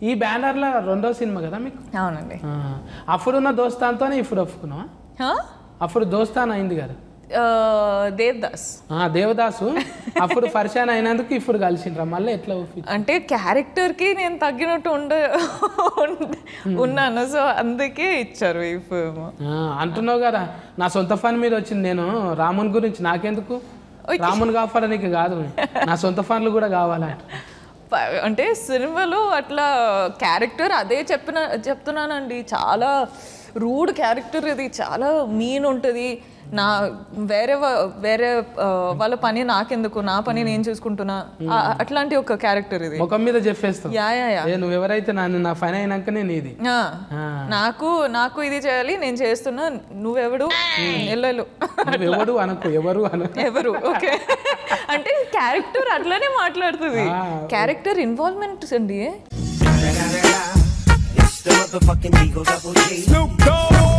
ఈ బ్యానర్లో రెండో సినిమా కదా మీకు అవునండి ఆ, అప్పుడున్న దోస్తాన్తోనే ఇప్పుడు ఒప్పుకున్నావా హా? అప్పుడు దోస్తాన్ అయింది కదా ఆ, దేవ్దాస్ ఆ, దేవదాసు అప్పుడు పరిచయం అయినందుకు ఇప్పుడు కలిసిండ్రా మళ్ళీ ఎట్లా ఒప్పి అంటే క్యారెక్టర్కి నేను తగ్గినట్టు ఉండ ఉండ- ఉన్నాను సో అందుకే ఇచ్చారు ఈ ఫిల్మ్ ఆ, అంటున్నావు కదా నా సొంత ఫన్ మీద వచ్చింది నేను రాముని గురించి నాకెందుకు రాముని కాపాడడానికి కాదు నా సొంత ఫన్లు కూడా కావాలంట ప- అంటే సినిమాలో అట్లా క్యారెక్టర్ అదే చెప్పిన చెప్తున్నానండి చాలా రూడ్ క్యారెక్టర్ ఇది చాలా మీన్ ఉంటుంది నా వేరే వా- వేరే ఆ, వాళ్ళ పని నాకెందుకు నా పని నేను చూసుకుంటున్నా ఆ- అట్లాంటి ఒక క్యారెక్టర్ ఇది ముఖం మీద చెప్పేస్తావు యా యా యా ఏ నువ్వు ఎవరైతే నన్ను నా ఫైన్ అయినాకనే నీది ఆ, ఆ, నాకు నాకు ఇది చేయాలి నేను చేస్తున్నా నువ్వెవడు ఎల్లలు నువ్వు ఎవడు అనకు ఎవరు అను ఎవరు ఓకే అంటే క్యారెక్టర్ అట్లానే మాట్లాడుతుంది ఆ, క్యారెక్టర్ ఇన్వాల్వ్మెంట్ అండి It's the motherfucking Eagle Double G. Snoop Dogg.